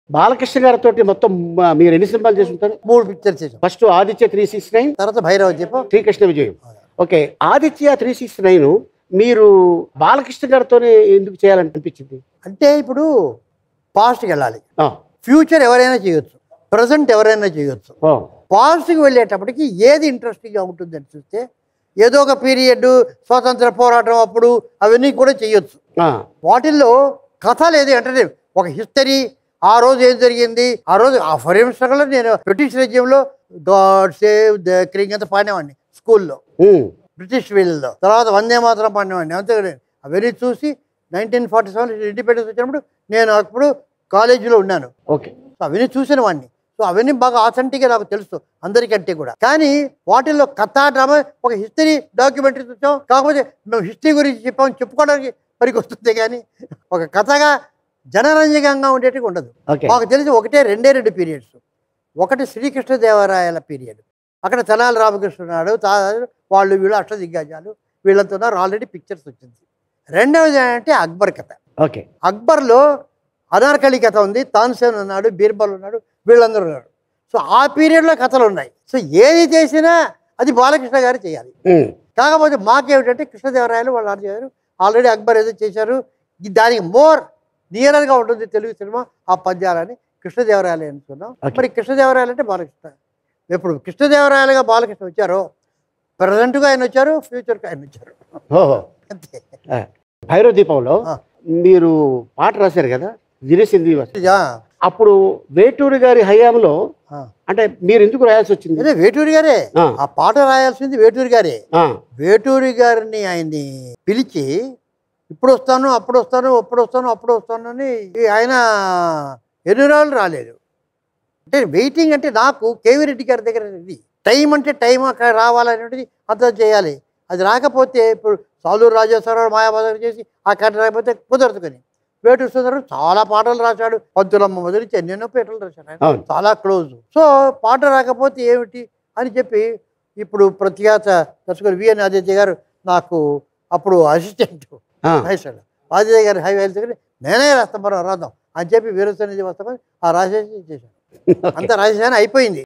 బాలకృష్ణ గారితో మొత్తం మ- మీరు ఎన్ని సినిమాలు చేస్తుంటారు మూడు పిక్చర్స్ చేసాం first Aditya three six nine తర్వాత భైరవ చెప్పు Sri Krishna Vijayam okay Aditya three six nine మీరు బాలకృష్ణ గారితోనే ఎందుకు చేయాలని అనిపించింది అంటే ఇప్పుడు పాస్ట్కి వెళ్ళాలి ఆ, ఫ్యూచర్ ఎవరైనా చేయొచ్చు ప్రజెంట్ ఎవరైనా చేయొచ్చు ఓ, పాస్ట్కి వెళ్ళేటప్పటికి ఏది ఇంట్రెస్టింగ్గా ఉంటుందని చూస్తే ఏదో ఒక పీరియడ్ స్వాతంత్ర పోరాటం అప్పుడు అవన్నీ కూడా చేయొచ్చు ఆ, వాటిల్లో కథ లేదు అంటే ఒక హిస్టరీ ఆ రోజు ఏం జరిగింది ఆ రోజు ఆ ఫర్ స్ట్రగల్ నేను బ్రిటిష్ రాజ్యంలో గాడ్ సేవ్ ద క్రింగ్ అంతా పాడేవాడిని స్కూల్లో ఉమ్, బ్రిటిష్ వీళ్ళలో తర్వాత వందే మాత్రం పాడినవాడిని అంతే అవన్నీ చూసి నైన్టీన్ ఫార్టీ సెవెన్ ఇండిపెండెన్స్ వచ్చినప్పుడు నేను అప్పుడు కాలేజీలో ఉన్నాను ఓకే సో అవన్నీ చూసిన వాడిని సో అవన్నీ బాగా ఆథెంటిక్గా నాకు తెలుసు అందరికంటే కూడా కానీ వాటిల్లో కథా డ్రామా ఒక హిస్టరీ డాక్యుమెంటరీ చూసాం కాకపోతే మేము హిస్టరీ గురించి చెప్పాం చెప్పుకోవడానికి పనికి వస్తుంది కానీ ఒక కథగా జనరంజకంగా ఉండేట్టుగా ఉండదు ఓకే మాకు తెలిసి ఒకటే రెండే రెండు పీరియడ్స్ ఒకటి శ్రీకృష్ణదేవరాయల పీరియడ్ అక్కడ తెనాలి రామకృష్ణ ఉన్నాడు తా వాళ్ళు వీళ్ళు అష్ట దిగ్గజాలు వీళ్ళంతా ఉన్నారు ఆల్రెడీ పిక్చర్స్ వచ్చింది రెండవది ఏంటంటే అక్బర్ కథ ఓకే అక్బర్లో అనార్కలి కథ ఉంది తాన్సేన్ ఉన్నాడు బీర్బల్ ఉన్నాడు వీళ్ళందరూ ఉన్నారు సో ఆ పీరియడ్లో కథలు ఉన్నాయి సో ఏది చేసినా అది బాలకృష్ణ గారు చేయాలి ఉమ్, కాకపోతే మాకేమిటంటే కృష్ణదేవరాయలు వాళ్ళు ఆడ చేశారు ఆల్రెడీ అక్బర్ ఏదో చేశారు ఇది దానికి మోర్ నియరల్గా ఉంటుంది తెలుగు సినిమా ఆ పద్యాలని కృష్ణదేవరాయలు అనుకున్నాం Okay. మరి కృష్ణదేవరాయలు అంటే బాలకృష్ణ ఎప్పుడు కృష్ణదేవరాయలుగా బాలకృష్ణ వచ్చారో ప్రజెంట్గా ఆయన వచ్చారు ఫ్యూచర్కి ఆయన వచ్చారు ఓహో అంతే ఆ, భైరవ దీపంలో ఆ. మీరు పాట రాశారు కదా దినేసింది యా. అప్పుడు వేటూరి గారి హయాంలో ఆ. అంటే మీరు ఎందుకు రాయాల్సి వచ్చింది అదే వేటూరి గారే ఆ, ఆ పాట రాయాల్సింది వేటూరి గారే ఆ, వేటూరి గారిని ఆయన్ని పిలిచి ఇప్పుడు వస్తాను అప్పుడు వస్తాను అప్పుడు వస్తాను అప్పుడు వస్తాను అని ఆయన ఎన్ని రోజులు రాలేదు అంటే వెయిటింగ్ అంటే నాకు కేవీ రెడ్డి గారి దగ్గర ఇది టైం అంటే టైం అక్కడ రావాలనేది అంత చేయాలి అది రాకపోతే ఇప్పుడు సాలూరు రాజేశ్వరరావు మాయాబజార్ చేసి ఆ కథ రాకపోతే కుదరదు కానీ వేటూరు సుందరం చాలా పాటలు రాశాడు పంతులమ్మ మొదలు నుంచి ఎన్నెన్నో పాటలు రాశాడు ఆయన అవును చాలా క్లోజ్ సో పాట రాకపోతే ఏమిటి అని చెప్పి ఇప్పుడు ప్రఖ్యాత దర్శకులు విఎన్ ఆదిత్య గారు నాకు అప్పుడు అసిస్టెంట్ ఆ, రాశాడు ఆదిత్య గారు హై వెళ్తే నేనే రాస్తాం మనం రాద్దాం అని చెప్పి వీరసేన వస్తామని ఆ రాసేసి చేశాను అంతా రాసేసాను అయిపోయింది